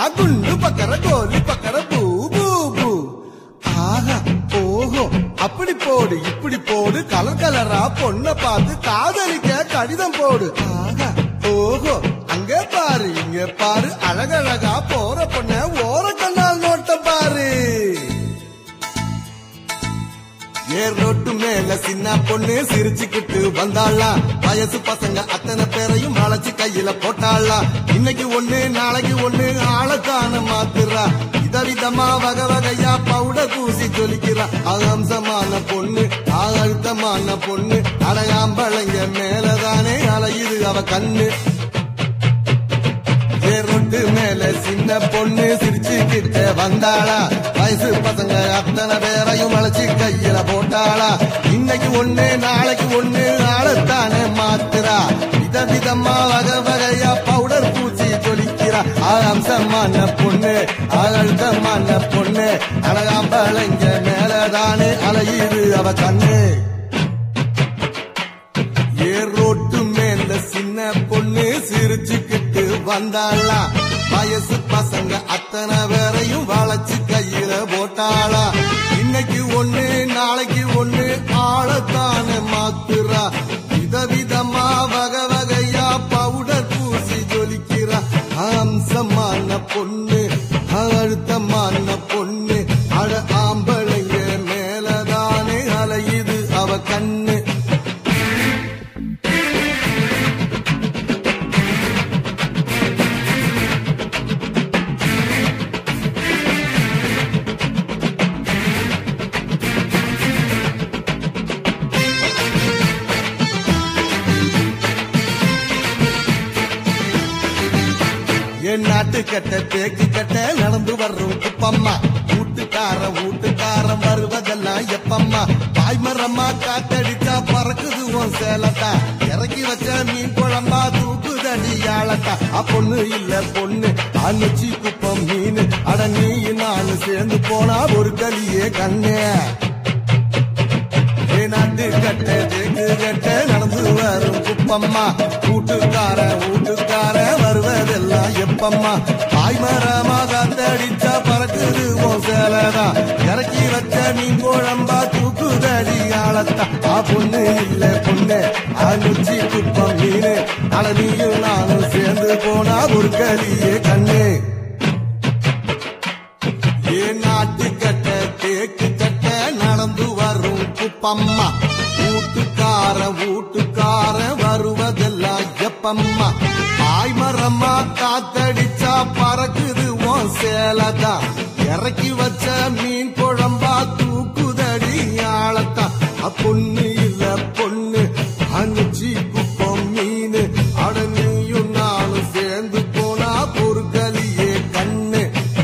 குண்டு பக்கற கோலி பக்கற பூ பூ பூ ஆஹா ஓஹோ அப்படி போடு இப்படி போடு கலர் கலரா பொண்ண பார்த்து காதலிக்க கடிதம் போடு ஆஹா ஓஹோ அங்க பாரு இங்க பாரு அழகழகா போற பொண்ண ஓர கண்ணால் நோட்டம் பாரு ஏர் ரோட்டு மேல சின்ன பொண்ணு சிரிச்சுக்கிட்டு வந்தாளா வயசு பசங்க அத்தனை பேரையும் வளைச்சு கையில போட்டாளா இன்னைக்கு ஒண்ணு நாளைக்கு ஒண்ணு ஆளத்தான மாத்துறா விதவிதமா வகை வகையா பவுடர் பூசி ஜொலிக்கிறா அகம்சமான பொண்ணு அழுத்தமான பொண்ணு அடையாம்பளைங்க மேலதானே அலையுது அவ கண்ணு ஏரோட்டு மேல சின்ன பொண்ணு சிரிச்சுக்கிட்ட வந்தாளா வயசு பசங்க அத்தனை பேரையும் அழைச்சு கையில போட்டாளா இன்னைக்கு ஒண்ணு நாளைக்கு ஒண்ணு ஆளத்தானே மாத்துறா விதவிதமா வகை வகையா பவுடர் பூச்சி ஜொலிக்கிறா அம்சமான பொண்ணு அழுத்தமான பொண்ணு அழகாம்பளைங்க மேலதானே அலையுது அவ கண்ணு ஏரோட்டு மேல சின்ன பொண்ணு சிரிச்சுக்கிட்டு வந்தாளா வயசு பசங்க அத்தனை பேரையும் வளைச்சு கையில போட்டாளா இன்னைக்கு ஒண்ணு நாளைக்கு ஒண்ணு ஆளத்தானே மாத்துறா விதவிதமா வகை வகையா பவுடர் பூசி ஜொலிக்கிறா அம்சமான பொண்ணு அழுத்தமான பொண்ணு அழ ஆம்பளைங்க மேலதானே அலையுது அவ கண்ணு என் நாட்டு கட்ட தேக்கு கட்ட நடந்து வர்றோம் குப்பம்மா வீட்டுக்காரன் வீட்டுக்காரன் வருவதெல்லாம் எப்பம்மா பாய்மரம்மா காத்தடிச்சா பறக்குது உன் சேலத்தா இறக்கி வச்ச மீன் குழம்பா தூக்குதடி ஆளத்தா அ பொண்ணு இல்ல பொண்ணு அன்னுச்சி குப்பம் மீன் அட நீ நானு சேர்ந்து போனா ஒரு கலியே கண்ணே ஏ நாட்டு கட்ட தேக்கு கட்ட நடந்து வரும் குப்பம்மா வீட்டுக்கார வீட்டுக்கார வருவதெல்லாம் எப்பம்மா தாய்மரமா காத்தடிச்சா பறக்குது உன் சேலதா இறக்கி வச்ச மீன் குழம்பா தூக்குதடி ஆளத்தா ஆ பொண்ணு இல்ல பொண்ணு அனுச்சி குப்பம் மீனு அட நீயும் நானும் சேர்ந்து போனா ஒரு கலியே கண்ணு ஏ நாட்டு கட்ட தேக்கு கட்ட நடந்து வரும் குப்பம்மா வீட்டுக்கார வீட்டுக்கார வருவதெல்லாம் எப்பம்மா ஆய்மரம்மா காத்தடிச்சா பறக்குது உன் சேலதா இறக்கி வச்ச மீன் குழம்பா தூக்குதடி ஆளத்தா பொண்ணு இல்ல பொண்ணு அனுச்சி குப்பம் மீன் அட நீயும் நானும் சேர்ந்து போனா பொறுக்கலியே கண்ணு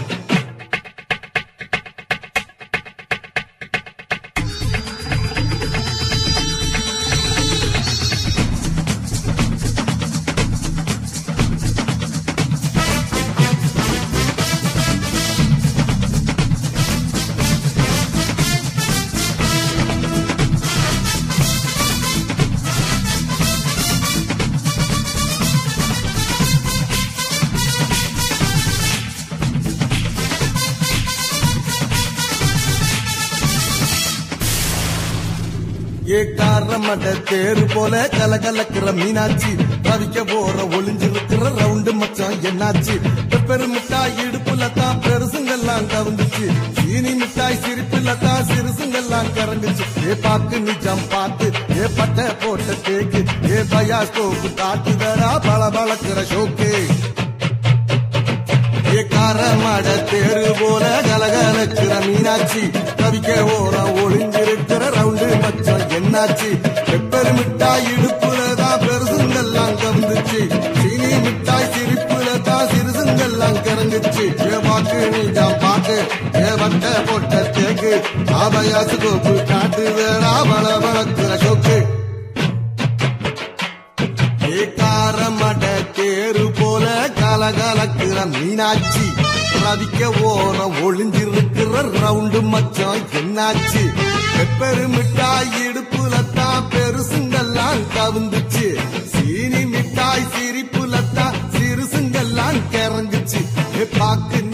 ஏ காரமட தேரு போல கலகலக்கிற மீனாட்சி தவிக்க போற ஒளிஞ்சிருக்கிற ரவுண்டு மச்சான் என்னாச்சு பெப்பரு மிட்டாய் இடுப்புல தான் பெருசுங்கெல்லாம் கவுந்துச்சு சீனி மிட்டாய் சிரிப்புல தான் சிறுசுங்கெல்லாம் கறங்குச்சு ஏ பாக்கு நிஜம் பார்த்து ஏ பட்டை போட்ட தேக்கு ஏ பயாஸ்கோப்பு காட்டுதடா பள பளக்கிற ஷோக்கு ஏ காரமட தேரு போல கலகலக்கிற மீனாட்சி கவிக்க ஓரம் ஒளிஞ்சிருக்கிற ரவுண்டு மச்சம் என்னாச்சு பெப்பர் மிட்டாய் இடுப்புல தான் பெருசுங்கெல்லாம் கவுந்துச்சு சீனி மிட்டாய் சிரிப்புல தான் சிறுசுங்கெல்லாம் கிறங்குச்சு ஏ பாக்கு நீஜாம் பாட்டு ஏ வட்ட போட்ட தேக்கு ஆபயாசு கோப்பு காட்டு வேடா பல பழக்கிற சோக்கு ஏகாரமட தேரு போல கலகலக்கிற மீனாட்சி ரவிக்க ஓரம் ஒளிஞ்சிருக்கிற ரவுண்டு மச்சான் என்னாச்சு பெப்பரு மிட்டாய் இடுப்புல தான் பெருசுங்கெல்லாம் கவுந்துச்சு சீனி மிட்டாய் சிரிப்புல தான் சிறுசுங்கெல்லாம் கிறங்குச்சு பாக்கு